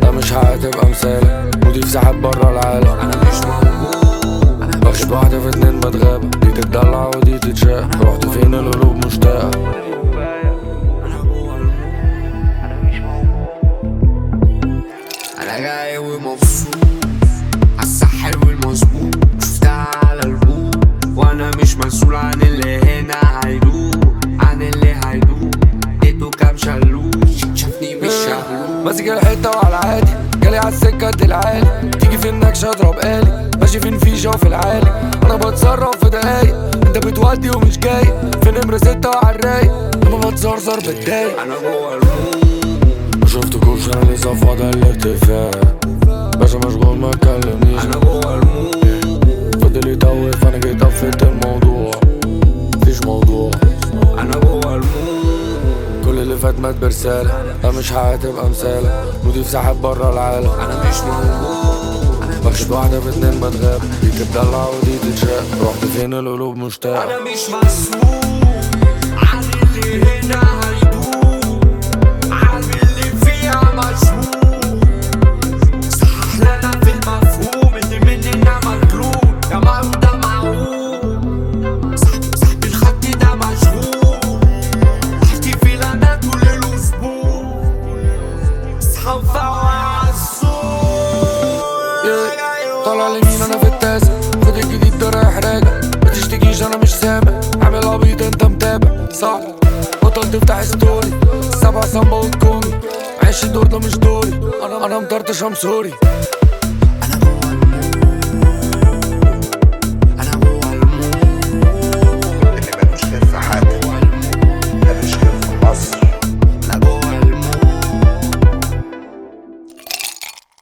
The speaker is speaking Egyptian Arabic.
ده مش هتبقى مثالك مضيف ساحب برا العالم انا مش موجود انا مش باخد واحدة في اتنين بتغابى دي تتدلع ودي تتشاق رحت فين القلوب مشتاقة انا جوه المود انا مش موجود انا جاي ومبسوط عالساحل والمظبوط شفتها على البوق وانا مش مسؤول عن اللي هنا هيدوق عن اللي هيدوق اديته كام شلوش شافني مش شغلوش ماسك الحتة وعلى عادي جالي عالسكة العالي تيجي في النكشة اضرب آلي ماشي في الفيشة وفي العالي انا بتصرف في دقايق انت بتودي ومش جاي في نمرة ستة وعالرايق انا بتزرزر بتضايق انا جوه المود ما شفتكوش انا لسه في وضع الارتفاع باشا مشغول ما تكلمنيش انا جوه المود فضل يتوه فانا جيت قفلت الموضوع مفيش موضوع انا جوه المود كل اللي فات مات برسالة ده مش هتبقى مثالة مضيف ساحب برا العالم انا مش موجود انا مش باخد واحدة في اتنين بتغاب دي تتدلع ودي تتشاق رحت فين القلوب مشتاقة انا مش مسؤول عن اللي هنا هيدوق عن اللي فيها مشهور صح لنا في المفهوم اللي مننا مجنون يا معقول ده معقول صاحبي صاحبي الخط ده مشغول احكي في لنا طول الاسبوع اصحاب Yeah. طالع اليمين انا في التاسع خد الجديد ده رايح راجع ما تشتكيش انا مش سامع عامل عبيط انت متابع صح بطل تفتح ستوري سبع سامبا وتكوني معيش الدور ده مش دوري انا انا مطرطش ام سوري